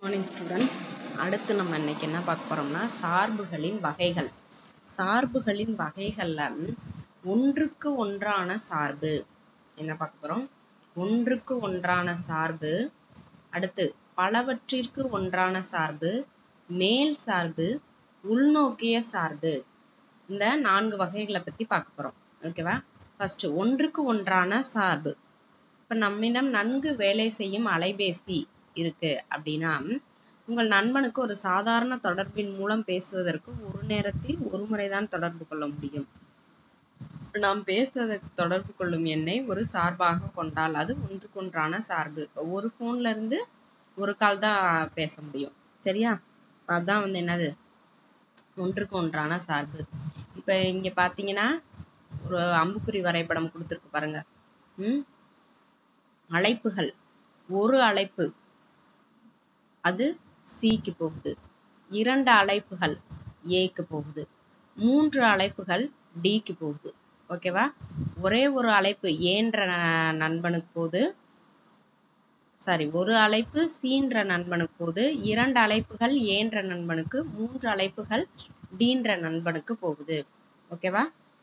Morning students அடுத்து நம்ம இன்னைக்கு என்ன பார்க்க போறோம்னா சார்புகளின் வகைகள் சார்புகளின் வகைகள்ல ஒன்றுக்கு ஒன்றான சார்பு என்ன பார்க்க போறோம் ஒன்றுக்கு ஒன்றான சார்பு அடுத்து பலவற்றிற்கு ஒன்றான சார்பு மேல் சார்பு உள்நோக்கிய சார்பு இந்த நான்கு வகைகளை பத்தி பார்க்க போறோம் ஓகேவா ஃபர்ஸ்ட் ஒன்றுக்கு ஒன்றான சார்பு இப்ப நம்மிடம் நன்கு வேலை செய்யும் அலைபேசி இருக்கு அப்படின்னா உங்கள் நண்பனுக்கு ஒரு சாதாரண தொடர்பின் மூலம் பேசுவதற்கு ஒரு நேரத்தில் ஒரு முறைதான் தொடர்பு கொள்ள முடியும் நாம் பேசுவதற்கு தொடர்பு கொள்ளும் எண்ணை ஒரு சார்பாக கொண்டால் அது ஒன்றுக்கொன்றான சார்பு ஒரு போன்ல இருந்து ஒரு கால் தான் பேச முடியும் சரியா அதான் வந்து என்னது ஒன்றுக்கு ஒன்றான சார்பு இப்ப இங்க பாத்தீங்கன்னா ஒரு அம்புக்குறி வரைபடம் கொடுத்துருக்கு பாருங்க உம் அழைப்புகள் ஒரு அழைப்பு அது சிக்கு போகுது இரண்டு அழைப்புகள் ஏக்கு போகுது மூன்று அழைப்புகள் டிக்கு போகுது ஓகேவா ஒரே ஒரு அழைப்பு ஏன்ற நண்பனுக்கு போகுது சாரி ஒரு அழைப்பு சீன்ற நண்பனுக்கு போகுது இரண்டு அழைப்புகள் ஏன்ற நண்பனுக்கு மூன்று அழைப்புகள் டீன்ற நண்பனுக்கு போகுது ஓகேவா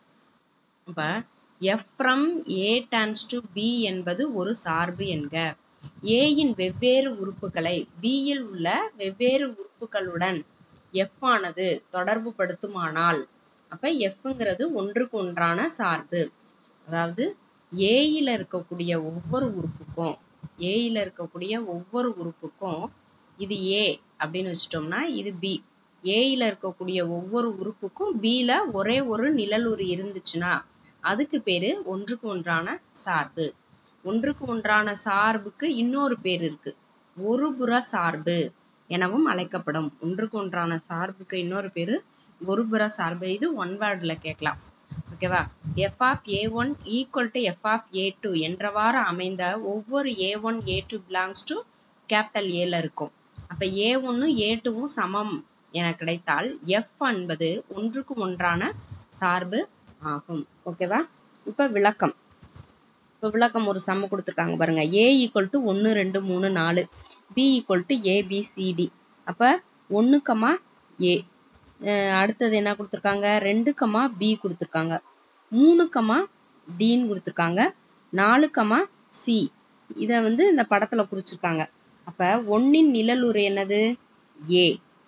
அப்ப F from A tends to B என்பது ஒரு சார்பு என்க ஏயின் வெவ்வேறு உறுப்புகளை பியில் உள்ள வெவ்வேறு உறுப்புகளுடன் எஃப் ஆனது தொடர்பு படுத்துமானால் அப்ப எஃப்ங்கிறது ஒன்றுக்கு ஒன்றான சார்பு அதாவது ஏயில இருக்கக்கூடிய ஒவ்வொரு உறுப்புக்கும் ஏயில இருக்கக்கூடிய ஒவ்வொரு உறுப்புக்கும் இது ஏ அப்படின்னு வச்சுட்டோம்னா இது பி ஏயில இருக்கக்கூடிய ஒவ்வொரு உறுப்புக்கும் பில ஒரே ஒரு நிழலுரு இருந்துச்சுன்னா அதுக்கு பேரு ஒன்றுக்கு ஒன்றான சார்பு ஒன்றுக்கு ஒன்றான சார்புக்கு இன்னொரு பேர் இருக்கு ஒருபுற சார்பு எனவும் அழைக்கப்படும் ஒன்றுக்கு ஒன்றான சார்புக்கு இன்னொரு பேரு ஒருபுற சார்பு இது ஒன் வேர்ட்ல கேட்கலாம் ஓகேவா F of A one equal to F of A two என்றவாறு அமைந்த ஒவ்வொரு A one A two belongs to capital ஏல இருக்கும் அப்ப ஏ ஒன்னு ஏ டூவும் சமம் என கிடைத்தால் எஃப் என்பது ஒன்றுக்கு ஒன்றான சார்பு ஆகும் ஓகேவா இப்ப விளக்கம் இப்போ விளக்கம் ஒரு சம்ம கொடுத்துருக்காங்க பாருங்க ஏ ஈக்குவல் டு ஒன்று ரெண்டு மூணு நாலு பி ஈக்குவல் டு ஏபிசிடி அப்போ ஒன்று கமா ஏ அடுத்தது என்ன கொடுத்துருக்காங்க ரெண்டு கமா பி கொடுத்துருக்காங்க மூணு கமா டின்னு கொடுத்துருக்காங்க நாலு கமா சி இதை வந்து இந்த படத்தில் குறிச்சிருக்காங்க அப்போ ஒன்னின் நிழலுரு என்னது ஏ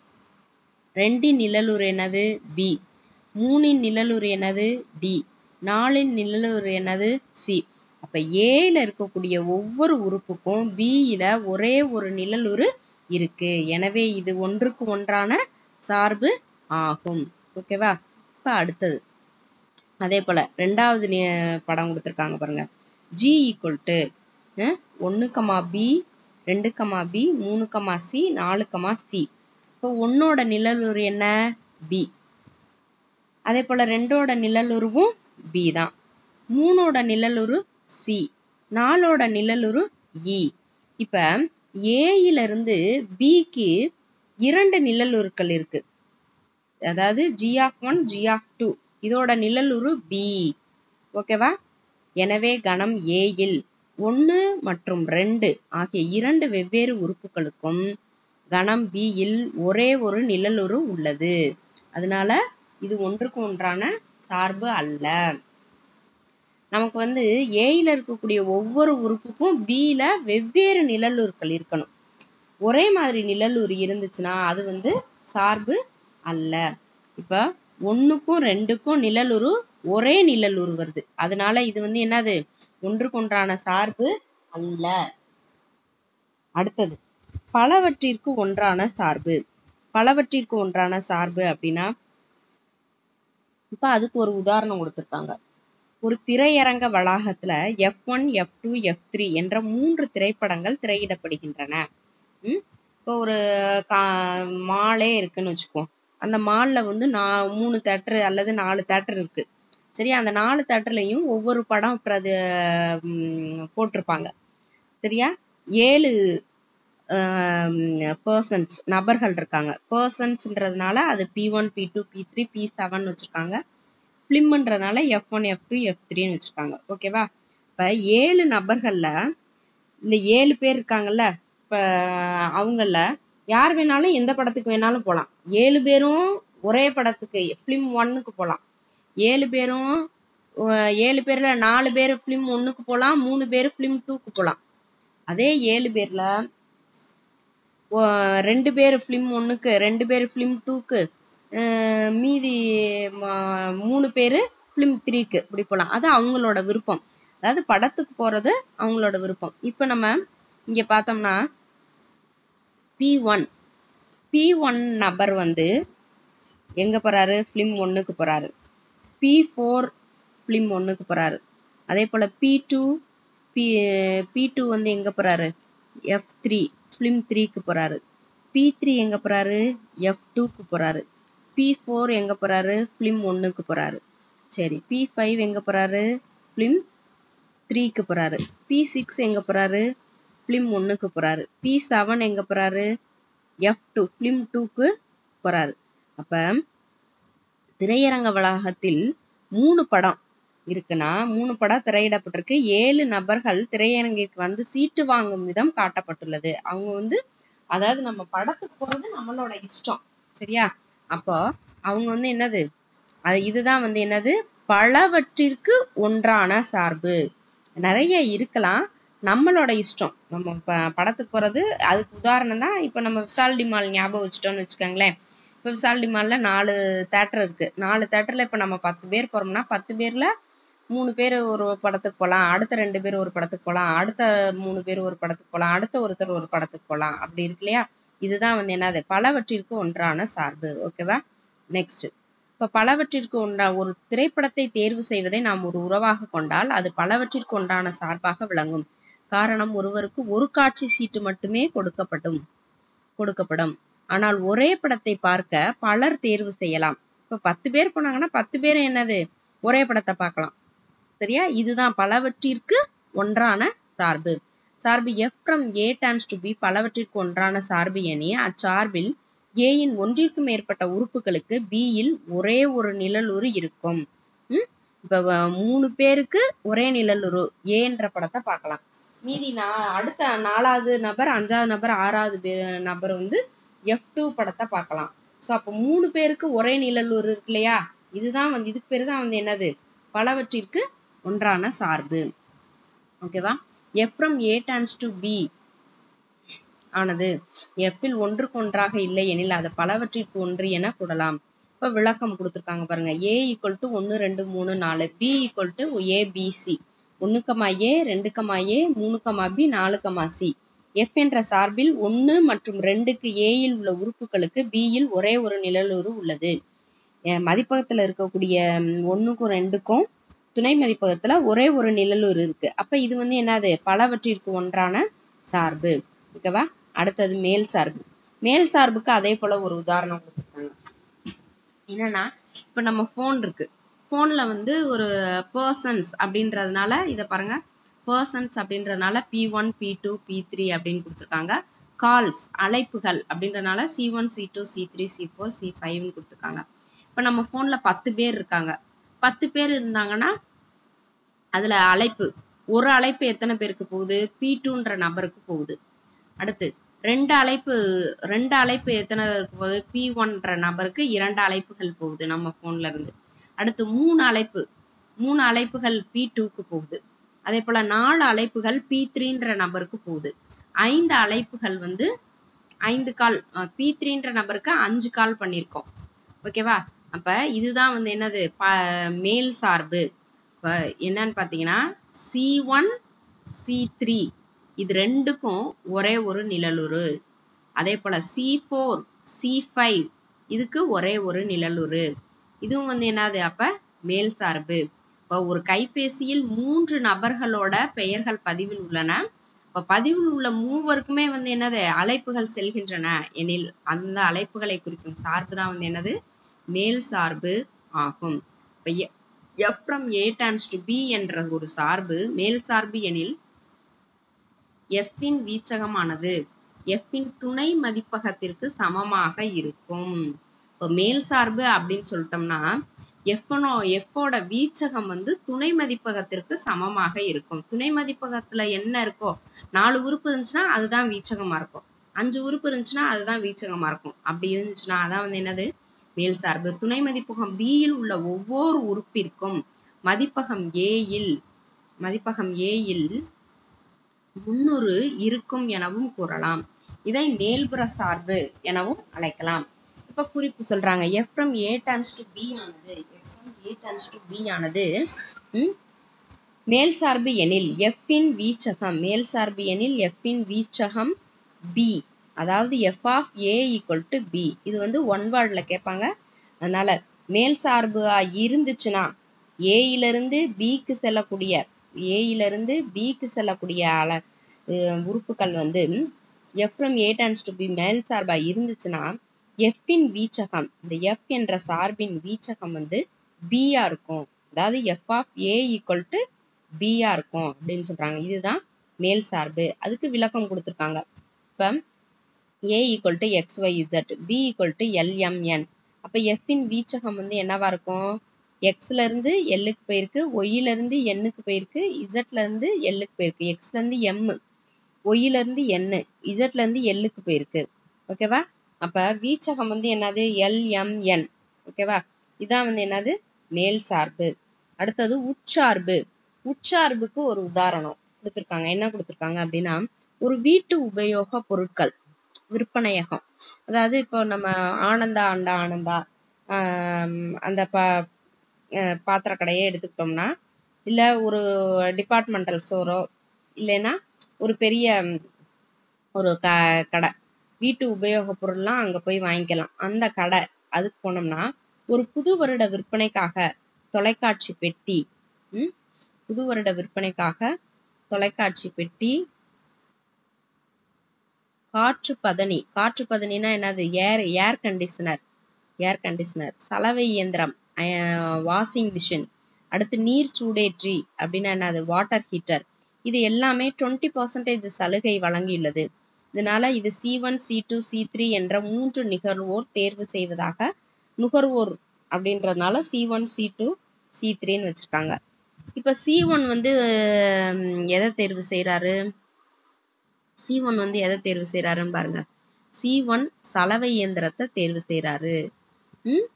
ரெண்டின் நிழலுரு என்னது பி மூணின் நிழலுரு என்னது டி நாலின் நிழலுரு என்னது சி அப்ப ஏல இருக்கக்கூடிய ஒவ்வொரு உறுப்புக்கும் பியில ஒரே ஒரு நிழலுரு இருக்கு எனவே இது ஒன்றுக்கு ஒன்றான சார்பு ஆகும் ஓகேவா இப்ப அடுத்தது அதே போல ரெண்டாவது படம் கொடுத்துருக்காங்க பாருங்க ஜி ஈக்குவல் டு ஒன்னு கமா பி ரெண்டு கமா பி மூணு கமா சி நாலு கமா சி இப்போ ஒன்னோட நிழலுரு என்ன பி அதே போல ரெண்டோட நிழலுருவும் பி தான் மூணோட நிழலுரு சி நாலோட நிழலுரு இ இப்ப ஏயில இருந்து பிக்கு இரண்டு நிழலுருக்கள் இருக்கு அதாவது G of one G of two இதோட நிழலுரு பி ஓகேவா எனவே கணம் ஏயில் ஒன்று மற்றும் ரெண்டு ஆகிய இரண்டு வெவ்வேறு உறுப்புகளுக்கும் கணம் பியில் ஒரே ஒரு நிழலுரு உள்ளது அதனால இது ஒன்றுக்கு ஒன்றான சார்பு அல்ல நமக்கு வந்து ஏயில இருக்கக்கூடிய ஒவ்வொரு உறுப்புக்கும் பில வெவ்வேறு நிழலுருக்கள் இருக்கணும் ஒரே மாதிரி நிழலுரு இருந்துச்சுன்னா அது வந்து சார்பு அல்ல இப்ப ஒண்ணுக்கும் ரெண்டுக்கும் நிழலுரு ஒரே நிழலுரு வருது அதனால இது வந்து என்னது ஒன்றுக்கு ஒன்றான சார்பு அல்ல அடுத்தது பலவற்றிற்கு ஒன்றான சார்பு பலவற்றிற்கு ஒன்றான சார்பு அப்படின்னா இப்ப அதுக்கு ஒரு உதாரணம் கொடுத்திருக்காங்க ஒரு திரையரங்க வளாகத்துல F one F two F three என்ற மூன்று திரைப்படங்கள் திரையிடப்படுகின்றன உம் இப்போ ஒரு கா மாலே இருக்குன்னு வச்சுக்குவோம் அந்த மால்ல வந்து நா மூணு தேட்டர் அல்லது நாலு தேட்டர் இருக்கு சரி அந்த நாலு தேட்டர்லயும் ஒவ்வொரு படம் பிரது போட்டிருப்பாங்க சரியா ஏழு பர்சன்ஸ் நபர்கள் இருக்காங்க பர்சன்ஸ்ன்றதுனால அது P one P two P three P seven வச்சிருக்காங்க ஃபிலிம்ன்றதுனால F one F two F த்ரீன்னு வச்சிருக்காங்க ஓகேவா இப்ப ஏழு நபர்கள்ல இந்த ஏழு பேர் இருக்காங்கல்ல இப்ப அவங்கள யார் வேணாலும் எந்த படத்துக்கு வேணாலும் போகலாம் ஏழு பேரும் ஒரே படத்துக்கு ஃபிலிம் ஒன்னுக்கு போகலாம் ஏழு பேரும் அஹ் ஏழு பேர்ல நாலு பேர் ஃபிலிம் ஒன்னுக்கு போகலாம் மூணு பேர் ஃபிலிம் டூக்கு போகலாம் அதே ஏழு பேர்ல ஒ- ரெண்டு பேர் ஃபிலிம் ஒன்னுக்கு ரெண்டு பேர் ஃபிலிம் டூக்கு மீதி ம- மூணு பேர் ஃபிலிம் த்ரீக்கு இப்படி போகலாம் அது அவங்களோட விருப்பம் அதாவது படத்துக்கு போறது அவங்களோட விருப்பம் இப்போ நம்ம இங்க பார்த்தோம்னா பி ஒன் பி ஒன் நபர் வந்து எங்க போறாரு ஃபிலிம் ஒன்னுக்கு போறாரு பி ஃபோர் ஃபிலிம் ஒன்னுக்கு போறாரு அதே போல P two P P two வந்து எங்க போறாரு எஃப் த்ரீ ஃபிலிம் த்ரீக்கு போறாரு பி த்ரீ எங்க போறாரு எஃப் டூக்கு போறாரு பி ஃபோர் எங்க போறாரு ஃபிலிம் ஒன்னுக்கு போறாரு சரி பி ஃபைவ் எங்க போறாரு ஃபிலிம் த்ரீக்கு போறாரு பி சிக்ஸ் எங்க போறாரு ஃபிலிம் ஒன்னுக்கு போறாரு பி செவன் எங்க போறாரு எஃப் டூ ஃபிலிம் டூக்கு போறாரு அப்ப திரையரங்க வளாகத்தில் மூணு படம் இருக்குன்னா மூணு படம் திரையிடப்பட்டிருக்கு ஏழு நபர்கள் திரையரங்கிற்கு வந்து சீட்டு வாங்கும் விதம் காட்டப்பட்டுள்ளது அவங்க வந்து அதாவது நம்ம படத்துக்கு போறது நம்மளோட இஷ்டம் சரியா அப்போ அவங்க வந்து என்னது அது இதுதான் வந்து என்னது பலவற்றிற்கு ஒன்றான சார்பு நிறைய இருக்கலாம் நம்மளோட இஷ்டம் நம்ம ப- படத்துக்கு போறது அதுக்கு உதாரணம் தான் இப்ப நம்ம விசால்டி மால் ஞாபகம் வச்சுட்டோம்னு வச்சுக்கோங்களேன் இப்ப விசால்டி மால்ல நாலு தேட்டர் இருக்கு நாலு தேட்டர்ல இப்ப நம்ம பத்து பேர் போறோம்னா பத்து பேர்ல மூணு பேர் ஒரு படத்துக்கு போகலாம் அடுத்த ரெண்டு பேர் ஒரு படத்துக்கு போகலாம் அடுத்த மூணு பேர் ஒரு படத்துக்கு போகலாம் அடுத்த ஒருத்தர் ஒரு படத்துக்கு போகலாம் அப்படி இருக்கு இல்லையா இதுதான் வந்து என்னது பலவற்றிற்கு ஒன்றான சார்பு ஓகேவா நெக்ஸ்ட் இப்ப பலவற்றிற்கு ஒன்றா ஒரு திரைப்படத்தை தேர்வு செய்வதை நாம் ஒரு உறவாக கொண்டால் அது பலவற்றிற்கு ஒன்றான சார்பாக விளங்கும் காரணம் ஒருவருக்கு ஒரு காட்சி சீட்டு மட்டுமே கொடுக்கப்படும் கொடுக்கப்படும் ஆனால் ஒரே படத்தை பார்க்க பலர் தேர்வு செய்யலாம் இப்ப பத்து பேர் போனாங்கன்னா பத்து பேர் என்னது ஒரே படத்தை பார்க்கலாம் சரியா இதுதான் பலவற்றிற்கு ஒன்றான சார்பு சார்பு F from A tends to B பலவற்றிற்கு ஒன்றான சார்பு எனிய அச்சார்பில் ஏயின் ஒன்றிற்கு மேற்பட்ட உறுப்புகளுக்கு பியில் ஒரே ஒரு நிழலுரு இருக்கும் ம்? இப்ப வ- மூணு பேருக்கு ஒரே நிழலுரு ஏன்ற படத்தை பார்க்கலாம் மீதி நான் அடுத்த நாலாவது நபர் அஞ்சாவது நபர் ஆறாவது பே- நபர் வந்து எஃப் டூ படத்தை பார்க்கலாம் ஸோ அப்போ மூணு பேருக்கு ஒரே நிழலுரு இருக்கு இல்லையா இதுதான் வந்து இதுக்கு பேரு தான் வந்து என்னது பலவற்றிற்கு ஒன்றான சார்பு ஓகேவா F from A tends to B ஆனது எஃப்பில் ஒன்றுக்கு ஒன்றாக இல்லை எனில் அது பலவற்றிற்கு ஒன்று என கூடலாம் இப்ப விளக்கம் கொடுத்திருக்காங்க பாருங்க ஏ ஈக்குவல் டு ஒன்னு ரெண்டு மூணு நாலு P equal to A B C ஒண்ணுக்கமா ஏ ரெண்டுக்கமா ஏ மூணுக்கமா பி நாலுக்கமா சி எஃப் என்ற சார்பில் ஒன்னு மற்றும் ரெண்டுக்கு ஏயில் உள்ள உறுப்புகளுக்கு பியில் ஒரே ஒரு நிழலுரு உள்ளது அஹ் மதிப்பகத்துல இருக்கக்கூடிய ம், ஒண்ணுக்கும் ரெண்டுக்கும் துணை மதிப்பகத்துல ஒரே ஒரு நிழலுரு இருக்கு அப்ப இது வந்து என்னது பலவற்றிற்கு ஒன்றான சார்பு ஓகேவா அடுத்தது மேல் சார்பு மேல் சார்புக்கு அதே போல ஒரு உதாரணம் கொடுத்துருக்காங்க என்னன்னா இப்ப நம்ம ஃபோன் இருக்கு ஃபோன்ல வந்து ஒரு பர்சன்ஸ் அப்படின்றதுனால இத பாருங்க பர்சன்ஸ் அப்படின்றதுனால P one P two P three அப்படின்னு கொடுத்துருக்காங்க கால்ஸ் அழைப்புகள் அப்படின்றதுனால C one C two C three C four C ஃபைவ்னு கொடுத்துருக்காங்க இப்ப நம்ம ஃபோன்ல பத்து பேர் இருக்காங்க பத்து பேர் இருந்தாங்கன்னா அதுல அழைப்பு ஒரு அழைப்பு எத்தனை பேருக்கு போகுது பி டூன்ற நபருக்கு போகுது அடுத்து ரெண்டு அழைப்பு ரெண்டு அழைப்பு எத்தனை பேருக்கு போகுது பி ஒன்ற நபருக்கு இரண்டு அழைப்புகள் போகுது நம்ம போன்ல இருந்து அடுத்து மூணு அழைப்பு மூணு அழைப்புகள் பி டூக்கு போகுது அதே போல நாலு அழைப்புகள் பி த்ரீன்ற நபருக்கு போகுது ஐந்து அழைப்புகள் வந்து ஐந்து கால் பி த்ரீன்ற நபருக்கு அஞ்சு கால் பண்ணியிருக்கோம் ஓகேவா அப்ப இதுதான் வந்து என்னது ப மேல் சார்பு இப்ப என்னன்னு பாத்தீங்கன்னா சி ஒன் சி த்ரீ இது ரெண்டுக்கும் ஒரே ஒரு நிழலுரு அதே போல சி ஃபோர் சி ஃபைவ் இதுக்கு ஒரே ஒரு நிழலுரு இதுவும் வந்து என்னது அப்ப மேல் சார்பு இப்போ ஒரு கைபேசியில் மூன்று நபர்களோட பெயர்கள் பதிவில் உள்ளன இப்ப பதிவில் உள்ள மூவருக்குமே வந்து என்னது அழைப்புகள் செல்கின்றன எனில் அந்த அழைப்புகளை குறிக்கும் சார்பு தான் வந்து என்னது மேல் சார்பு ஆகும் இப்ப F from A tends to B என்ற ஒரு சார்பு மேல் சார்பு எனில் f இன் வீச்சகமானது f இன் துணை மதிப்பகத்திற்கு சமமாக இருக்கும் இப்போ மேல் சார்பு அப்படின்னு சொல்லிட்டோம்னா எஃப்னோ எஃபோட வீச்சகம் வந்து துணை மதிப்பகத்திற்கு சமமாக இருக்கும் துணை மதிப்பகத்துல என்ன இருக்கோ நாலு உறுப்பு இருந்துச்சுன்னா அதுதான் வீச்சகமா இருக்கும் அஞ்சு உறுப்பு இருந்துச்சுன்னா அதுதான் வீச்சகமா இருக்கும் அப்படி இருந்துச்சுன்னா அதான் வந்து என்னது மேல் சார்பு துணை மதிப்பகம் B யில் உள்ள ஒவ்வொரு உறுப்பிற்கும் மதிப்பகம் A யில் மதிப்பகம் A யில் முன்னொரு இருக்கும் எனவும் கூறலாம் இதை மேல்புற சார்பு எனவும் அழைக்கலாம் இப்ப குறிப்பு சொல்றாங்க f from a tends to b ஆனது f from a tends to b ஆனது ம், மேல் சார்பு எனில் f இன் வீச்சகம் மேல் சார்பு எனில் f இன் வீச்சகம் b அதாவது f of a equal to b இது வந்து ஒன் வேர்ட்ல கேட்பாங்க அதனால மேல் சார்பா இருந்துச்சுன்னா a இலிருந்து b க்கு செல்லக்கூடிய a இலிருந்து b க்கு செல்லக்கூடிய அள அஹ் உறுப்புகள் வந்து f from a tends to b மேல் சார்பா இருந்துச்சுன்னா f இன் வீச்சகம் இந்த f என்ற சார்பின் வீச்சகம் வந்து b ஆ இருக்கும் அதாவது f of a equal to b ஆ இருக்கும் அப்படின்னு சொல்றாங்க இதுதான் மேல் சார்பு அதுக்கு விளக்கம் கொடுத்திருக்காங்க இப்ப a equal to xyz b equal to lmn அப்ப f இன் வீச்சகம் வந்து என்னவா இருக்கும் x ல இருந்து l க்கு போயிருக்கு y ல இருந்து n க்கு போயிருக்கு z ல இருந்து l க்கு போயிருக்கு x ல இருந்து m y ல இருந்து n z ல இருந்து l க்கு போயிருக்கு ஓகேவா அப்ப வீச்சகம் வந்து என்னது lmn ஓகேவா இதான் வந்து என்னது மேல் சார்பு அடுத்தது உட்சார்பு உட்சார்புக்கு ஒரு உதாரணம் கொடுத்திருக்காங்க என்ன கொடுத்திருக்காங்க அப்படின்னா ஒரு வீட்டு உபயோக பொருட்கள் விற்பனையகம் அதாவது இப்போ நம்ம ஆனந்தா அண்டா ஆனந்தா ஆஹ் அந்த பா அஹ் பாத்திர கடையே எடுத்துக்கிட்டோம்னா இல்ல ஒரு டிபார்ட்மெண்டல் ஸ்டோரோ இல்லைன்னா ஒரு பெரிய ம், ஒரு க கடை வீட்டு உபயோக பொருள்லாம் அங்க போய் வாங்கிக்கலாம் அந்த கடை அதுக்கு போனோம்னா ஒரு புது வருட விற்பனைக்காக தொலைக்காட்சி பெட்டி ம், புது வருட விற்பனைக்காக தொலைக்காட்சி பெட்டி காற்று பதனி காற்று பதனினா என்னது ஏர் ஏர் கண்டிஷனர் ஏர் கண்டிஷனர் சலவை இயந்திரம் வாஷிங் மிஷின் அடுத்து நீர் சூடேற்றி அப்படின்னா என்னது வாட்டர் ஹீட்டர் இது எல்லாமே டுவெண்ட்டி பர்சன்டேஜ் சலுகை வழங்கியுள்ளது இதனால இது C one C two C three என்ற மூன்று நுகர்வோர் தேர்வு செய்வதாக நுகர்வோர் அப்படின்றதுனால C one C two C த்ரீன்னு வச்சிருக்காங்க இப்ப சி ஒன் வந்து ஹம், எதை தேர்வு செய்யறாரு சி ஒன் வந்து எதை தேர்வு செய்யறாருன்னு பாருங்க சி ஒன் சலவை இயந்திரத்தை தேர்வு செய்யறாரு ம்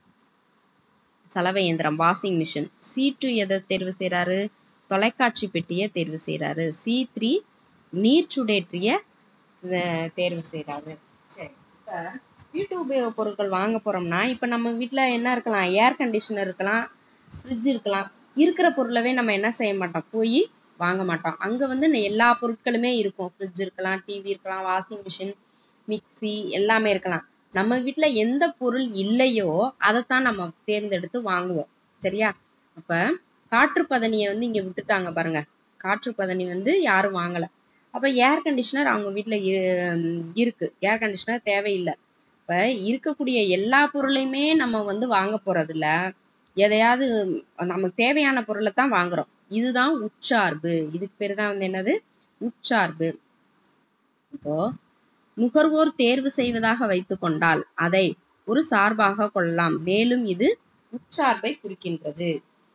சலவை இயந்திரம் வாஷிங் மிஷின் சி டூ எதை தேர்வு செய்யறாரு தொலைக்காட்சி பெட்டியை தேர்வு செய்யறாரு சி த்ரீ நீர் சுடேற்றிய அஹ், தேர்வு செய்யறாரு சரி இப்ப வீட்டு உபயோக பொருட்கள் வாங்க போறோம்னா இப்ப நம்ம வீட்ல என்ன இருக்கலாம் ஏர் கண்டிஷனர் இருக்கலாம் ஃப்ரிட்ஜ் இருக்கலாம் இருக்கிற பொருளவே நம்ம என்ன செய்ய மாட்டோம் போய் வாங்க மாட்டோம் அங்க வந்து ந- எல்லா பொருட்களுமே இருக்கும் ஃப்ரிட்ஜ் இருக்கலாம் டிவி இருக்கலாம் வாஷிங் மிஷின் மிக்ஸி எல்லாமே இருக்கலாம் நம்ம வீட்ல எந்த பொருள் இல்லையோ அதைத்தான் நம்ம தேர்ந்தெடுத்து வாங்குவோம் சரியா அப்ப காற்றுப்பதனியை வந்து இங்க விட்டுட்டாங்க பாருங்க காற்றுப்பதனி வந்து யாரும் வாங்கல அப்ப ஏர் கண்டிஷனர் அவங்க வீட்ல இ- இருக்கு ஏர் கண்டிஷனர் தேவையில்லை இப்ப இருக்கக்கூடிய எல்லா பொருளையுமே நம்ம வந்து வாங்க போறது இல்ல எதையாவது நமக்கு தேவையான பொருளை தான் வாங்குறோம் இதுதான் உட்சார்பு இதுக்கு பேரு தான் வந்து என்னது உட்சார்பு இப்போ நுகர்வோர் தேர்வு செய்வதாக வைத்துக் கொண்டால் அதை ஒரு சார்பாக கொள்ளலாம் மேலும் இது உட்சார்பை குறிக்கின்றது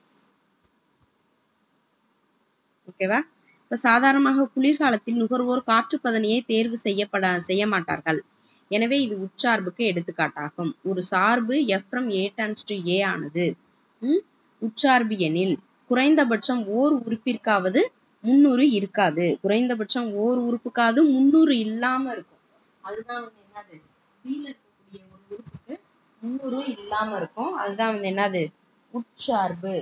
ஓகேவா இப்ப சாதாரணமாக குளிர்காலத்தில் நுகர்வோர் காற்றுப்பதனியை தேர்வு செய்யப்பட செய்ய மாட்டார்கள் எனவே இது உட்சார்புக்கு எடுத்துக்காட்டாகும் ஒரு சார்பு F from a tends to a ஆனது ம், உட்சார்பு எனில் குறைந்தபட்சம் ஓர் உறுப்பிற்காவது முன்னூறு இருக்காது குறைந்தபட்சம் ஓர் உறுப்புக்காவது முன்னூறு இல்லாம இருக்கும் அதுதான் வந்து என்னது B ல இருக்கக்கூடிய ஒரு உறுப்புக்கு முன்னூறு இல்லாம இருக்கும் அதுதான் வந்து என்னது உட்சார்பு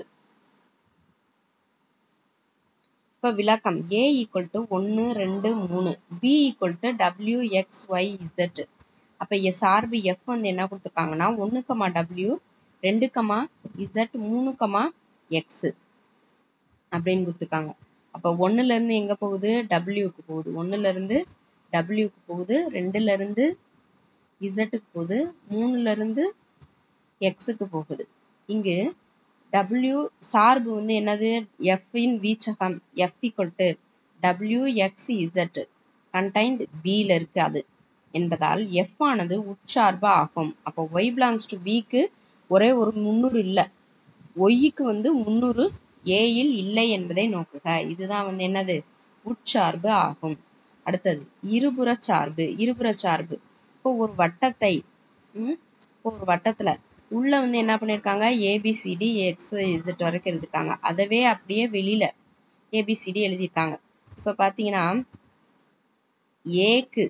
இப்ப விளக்கம் a equal to ஒன்னு ரெண்டு மூணு b equal to w x y z அப்ப இ- சார்பு f வந்து என்ன கொடுத்துருக்காங்கன்னா ஒன்னு கமா w ரெண்டு கமா z மூணு கமா x அப்படின்னு கொடுத்துருக்காங்க அப்ப ஒண்ணுல இருந்து எங்க போகுது w க்கு போகுது ஒண்ணுல இருந்து w க்கு போகுது ரெண்டுல இருந்து z க்கு போகுது மூணுல இருந்து x க்கு போகுது இங்கு W சார்பு வந்து என்னது F in வீச்சகம் F equal to W X Z contained B ல இருக்கு அது என்பதால் F ஆனது உட்சார்பு ஆகும் அப்போ Y belongs to B க்கு ஒரே ஒரு முன்னூறு இல்ல Y க்கு வந்து முன்னூறு A யில் இல்லை என்பதை நோக்குக இதுதான் வந்து என்னது உட்சார்பு ஆகும் அடுத்தது இருபுற சார்பு இருபுற சார்பு இப்போ ஒரு வட்டத்தை ம், இப்போ ஒரு வட்டத்துல உள்ள வந்து என்ன பண்ணிருக்காங்க ஏபிசிடி எக்ஸ் இசட் வரைக்கும் எழுதிருக்காங்க அதவே அப்படியே வெளியில ஏபிசிடி எழுதியிருக்காங்க இப்ப பாத்தீங்கன்னா ஏக்கு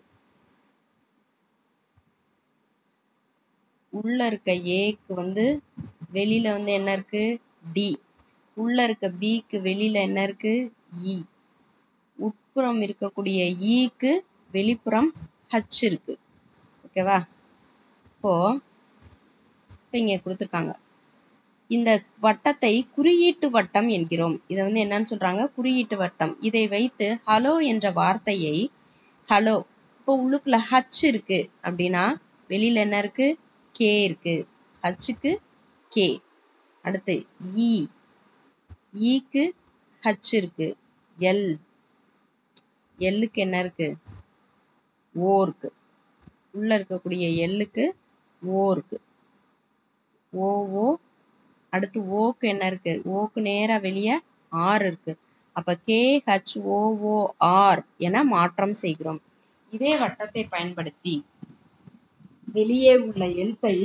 உள்ள இருக்க ஏக்கு வந்து வெளியில வந்து என்ன இருக்கு டி உள்ள இருக்க பிக்கு வெளியில என்ன இருக்கு இ உட்புறம் இருக்கக்கூடிய ஈக்கு வெளிப்புறம் ஹச் இருக்கு ஓகேவா இப்போ இப்ப இங்க கொடுத்திருக்காங்க இந்த வட்டத்தை குறியீட்டு வட்டம் என்கிறோம் இதை வந்து என்னன்னு சொல்றாங்க குறியீட்டு வட்டம் இதை வைத்து ஹலோ என்ற வார்த்தையை ஹலோ இப்போ உள்ளுக்குள்ள ஹச் இருக்கு அப்படின்னா வெளியில என்ன இருக்கு கே இருக்கு ஹச்சுக்கு கே அடுத்து இ ஈக்கு ஹச் இருக்கு எல் எல்லுக்கு என்ன இருக்கு ஓ இருக்கு உள்ள இருக்கக்கூடிய எல்லுக்கு ஓ இருக்கு ஓ ஓ அடுத்து ஓக்கு என்ன இருக்கு ஓக்கு நேரா வெளியே ஆர் இருக்கு அப்ப K H O O R என மாற்றம் செய்கிறோம் இதே வட்டத்தை பயன்படுத்தி வெளியே உள்ள எழுத்தை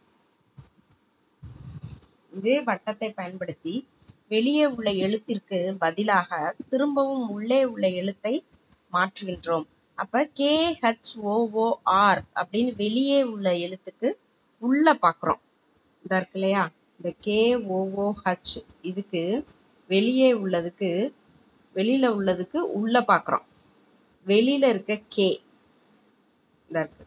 இதே வட்டத்தை பயன்படுத்தி வெளியே உள்ள எழுத்திற்கு பதிலாக திரும்பவும் உள்ளே உள்ள எழுத்தை மாற்றுகின்றோம் அப்ப K H O O R அப்படின்னு வெளியே உள்ள எழுத்துக்கு உள்ள பாக்குறோம் இதா இருக்கு இல்லையா இந்த கே ஓ ஓ ஹச் இதுக்கு வெளியே உள்ளதுக்கு வெளியில உள்ளதுக்கு உள்ள பாக்குறோம் வெளியில இருக்க கே இதா இருக்கு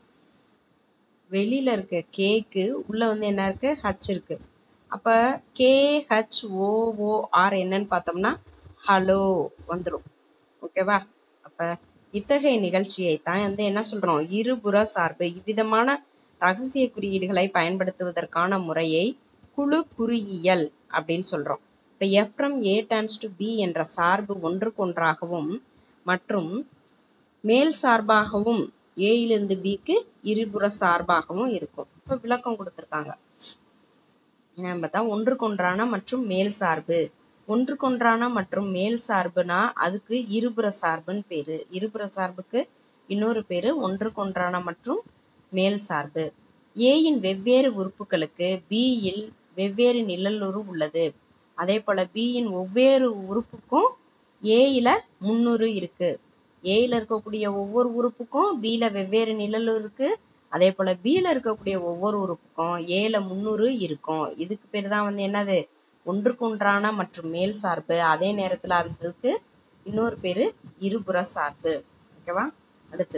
வெளியில இருக்க கேக்கு உள்ள வந்து என்ன இருக்கு ஹச் இருக்கு அப்ப K H O O R என்னன்னு பார்த்தோம்னா ஹலோ வந்துரும் ஓகேவா அப்ப இத்தகைய நிகழ்ச்சியை தான் வந்து என்ன சொல்றோம் இருபுற சார்பு இவ்விதமான ரகசிய குறியீடுகளை பயன்படுத்துவதற்கான முறையை குழு குறியியல் அப்படின்னு சொல்றோம் இப்ப F from A turns to B என்ற சார்பு ஒன்றுக்கொன்றாகவும் மற்றும் மேல் சார்பாகவும் ஏயிலிருந்து பிக்கு இருபுற சார்பாகவும் இருக்கும் இப்ப விளக்கம் கொடுத்திருக்காங்க என்னன்னு பார்த்தா ஒன்றுக்கொன்றான மற்றும் மேல் சார்பு ஒன்றுக்கொன்றான மற்றும் மேல் சார்புனா அதுக்கு இருபுற சார்புன்னு பேரு இருபுற சார்புக்கு இன்னொரு பேரு ஒன்றுக்கொன்றான மற்றும் மேல் சார்பு ஏயின் வெவ்வேறு உறுப்புகளுக்கு B யில் வெவ்வேறு நிழலுரு உள்ளது அதே போல B யின் ஒவ்வேறு உறுப்புக்கும் A யில முன்னுரு இருக்கு A ல இருக்கக்கூடிய ஒவ்வொரு உறுப்புக்கும் B ல வெவ்வேறு நிழலுரு இருக்கு அதே போல B ல இருக்கக்கூடிய ஒவ்வொரு உறுப்புக்கும் A ல முன்னுரு இருக்கும் இதுக்கு பேர் தான் வந்து என்னது ஒன்றுக்கொன்றான மற்றும் மேல் சார்பு அதே நேரத்துல அதுக்கு இன்னொரு பேரு இருபுற சார்பு ஓகேவா அடுத்து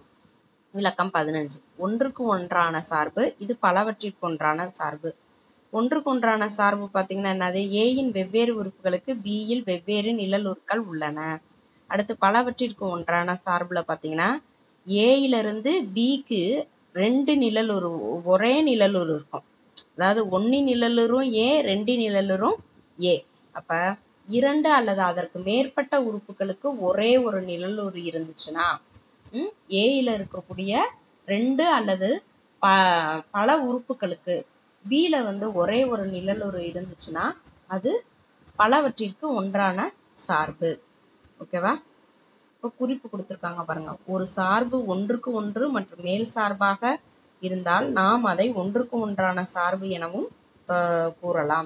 விளக்கம் பதினஞ்சு ஒன்றுக்கு ஒன்றான சார்பு இது பலவற்றிற்கொன்றான சார்பு ஒன்றுக்கொன்றான சார்பு பாத்தீங்கன்னா என்னது A யின் வெவ்வேறு உறுப்புகளுக்கு B யில் வெவ்வேறு நிழலுருக்கள் உள்ளன அடுத்து பலவற்றிற்கு ஒன்றான சார்புல பாத்தீங்கன்னா A யில இருந்து B க்கு ரெண்டு நிழலுரு ஒரே நிழலுரு இருக்கும் அதாவது ஒண்ணு நிழலுரும் A ரெண்டு நிழலுரும் A அப்ப இரண்டு அல்லது அதற்கு மேற்பட்ட உறுப்புகளுக்கு ஒரே ஒரு நிழலுரு இருந்துச்சுன்னா ம், A ல இருக்கக்கூடிய ரெண்டு அல்லது ப பல உறுப்புகளுக்கு B ல வந்து ஒரே ஒரு நிழலுரு இருந்துச்சுன்னா அது பலவற்றிற்கு ஒன்றான சார்பு ஓகேவா இப்போ குறிப்பு கொடுத்திருக்காங்க பாருங்க ஒரு சார்பு ஒன்றுக்கு ஒன்று மற்றும் மேல் சார்பாக இருந்தால் நாம் அதை ஒன்றுக்கு ஒன்றான சார்பு எனவும் ஆஹ் கூறலாம்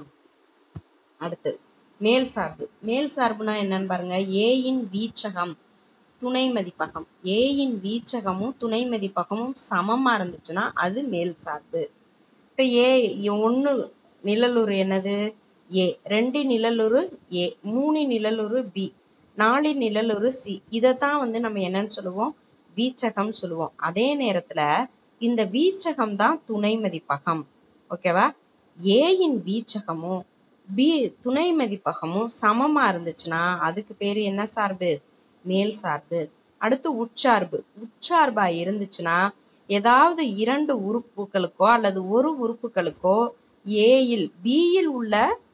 அடுத்து மேல் சார்பு மேல் சார்புனா என்னன்னு பாருங்க A யின் வீச்சகம் துணை மதிப்பகம் A யின் வீச்சகமும் துணை மதிப்பகமும் சமமா இருந்துச்சுன்னா அது மேல் சார்பு இப்ப A ஒண்ணு நிழலுரு என்னது A ரெண்டு நிழலுரு A மூணு நிழலுரு B நாலு நிழலுரு C இதைத்தான் வந்து நம்ம என்னன்னு சொல்லுவோம் வீச்சகம் சொல்லுவோம் அதே நேரத்துல இந்த வீச்சகம் தான் துணை மதிப்பகம் ஓகேவா A யின் வீச்சகமும் B துணை மதிப்பகமும் சமமா இருந்துச்சுன்னா அதுக்கு பேரு என்ன சார்பு மேல் சார்பு அடுத்து உட்சார்பு உட்சார்பா இருந்துச்சுன்னா ஏதாவது இரண்டு உறுப்புகளுக்கோ அல்லது ஒரு உறுப்புகளுக்கோ A யில் B யில் உள்ள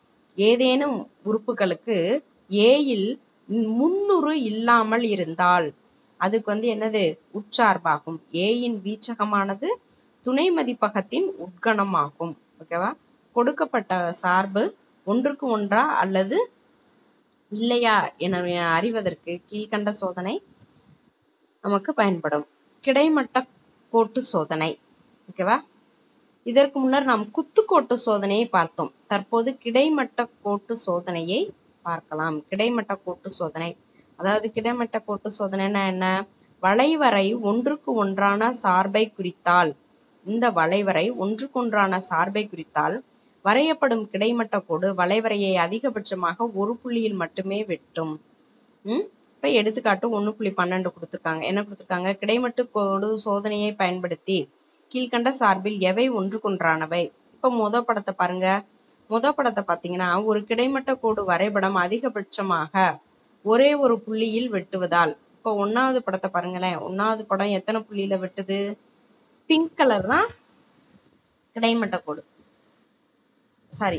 ஏதேனும் உறுப்புகளுக்கு A யில் முன்னுரு இல்லாமல் இருந்தால் அதுக்கு வந்து என்னது உட்சார்பாகும் A யின் வீச்சகமானது துணை மதிப்பகத்தின் உட்கணமாகும் ஓகேவா கொடுக்கப்பட்ட சார்பு ஒன்றுக்கு ஒன்றா அல்லது இல்லையா என அறிவதற்கு கீழ்கண்ட சோதனை நமக்கு பயன்படும் கிடைமட்ட கோட்டு சோதனை ஓகேவா இதற்கு முன்னர் நாம் குத்துக்கோட்டு சோதனையை பார்த்தோம் தற்போது கிடைமட்ட கோட்டு சோதனையை பார்க்கலாம் கிடைமட்ட கோட்டு சோதனை அதாவது கிடைமட்ட கோட்டு சோதனைனா என்ன வளைவரை ஒன்றுக்கு ஒன்றான சார்பை குறித்தால் இந்த வளைவரை ஒன்றுக்கொன்றான சார்பை குறித்தால் வரையப்படும் கிடைமட்ட கோடு வளைவரையை அதிகபட்சமாக ஒரு புள்ளியில் மட்டுமே வெட்டும் உம் இப்ப எடுத்துக்காட்டு ஒண்ணு புள்ளி பன்னெண்டு கொடுத்திருக்காங்க என்ன கொடுத்திருக்காங்க கிடைமட்டு கோடு சோதனையை பயன்படுத்தி கீழ்கண்ட சார்பில் எவை ஒன்றுக்கொன்றானவை இப்ப முத படத்தை பாருங்க முத படத்தை பாத்தீங்கன்னா ஒரு கிடைமட்ட கோடு வரைபடம் அதிகபட்சமாக ஒரே ஒரு புள்ளியில் வெட்டுவதால் இப்ப ஒன்னாவது படத்தை பாருங்களேன் ஒன்னாவது படம் எத்தனை புள்ளியில வெட்டுது பிங்க் கலர் தான் கிடைமட்ட கோடு சாரி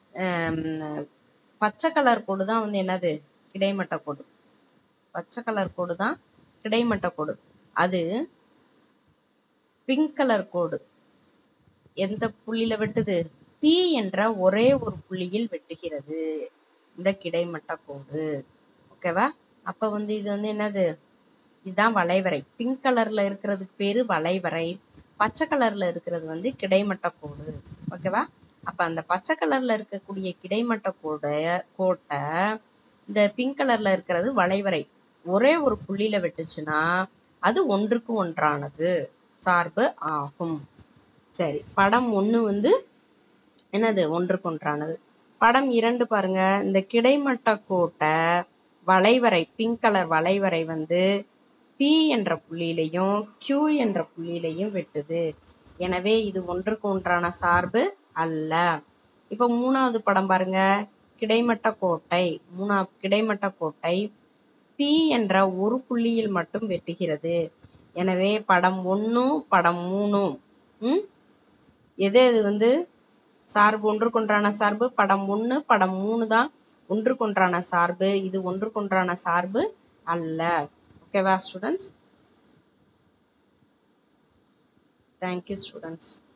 பச்சை கலர் கோடு தான் வந்து என்னது கிடைமட்ட கோடு பச்சை கலர் கோடு தான் கிடைமட்ட கோடு அது பிங்க் கலர் கோடு எந்த புள்ளியில வெட்டுது பி என்ற ஒரே ஒரு புள்ளியில் வெட்டுகிறது இந்த கிடைமட்ட கோடு ஓகேவா அப்ப வந்து இது வந்து என்னது இதுதான் வளைவரை பிங்க் கலர்ல இருக்கிறதுக்கு பேரு வளைவரை பச்சை கலர்ல இருக்கிறது வந்து கிடைமட்ட கோடு ஓகேவா அப்ப அந்த பச்சை கலர்ல இருக்கக்கூடிய கிடைமட்ட கோட கோட்டை இந்த பிங்க் கலர்ல இருக்கிறது வளைவரை ஒரே ஒரு புள்ளியில வெட்டுச்சுன்னா அது ஒன்றுக்கு ஒன்றானது சார்பு ஆகும் சரி படம் ஒண்ணு வந்து என்னது ஒன்றுக்கு ஒன்றானது படம் இரண்டு பாருங்க இந்த கிடைமட்ட கோட்டை வளைவரை பிங்க் கலர் வளைவரை வந்து P என்ற புள்ளியிலையும் Q என்ற புள்ளியிலையும் வெட்டுது எனவே இது ஒன்றுக்கு ஒன்றான சார்பு அல்ல இப்ப மூணாவது படம் பாருங்க கிடைமட்ட கோட்டை மூணா கிடைமட்ட கோட்டை P என்ற ஒரு புள்ளியில் மட்டும் வெட்டுகிறது எனவே படம் ஒண்ணும் படம் மூணும் உம் எது எது வந்து சார்பு ஒன்றுக்கொன்றான சார்பு படம் ஒண்ணு படம் மூணு தான் ஒன்றுக்கொன்றான சார்பு இது ஒன்றுக்கொன்றான சார்பு அல்ல ஓகேவா ஸ்டூடெண்ட்ஸ் தேங்க்யூ ஸ்டூடெண்ட்ஸ்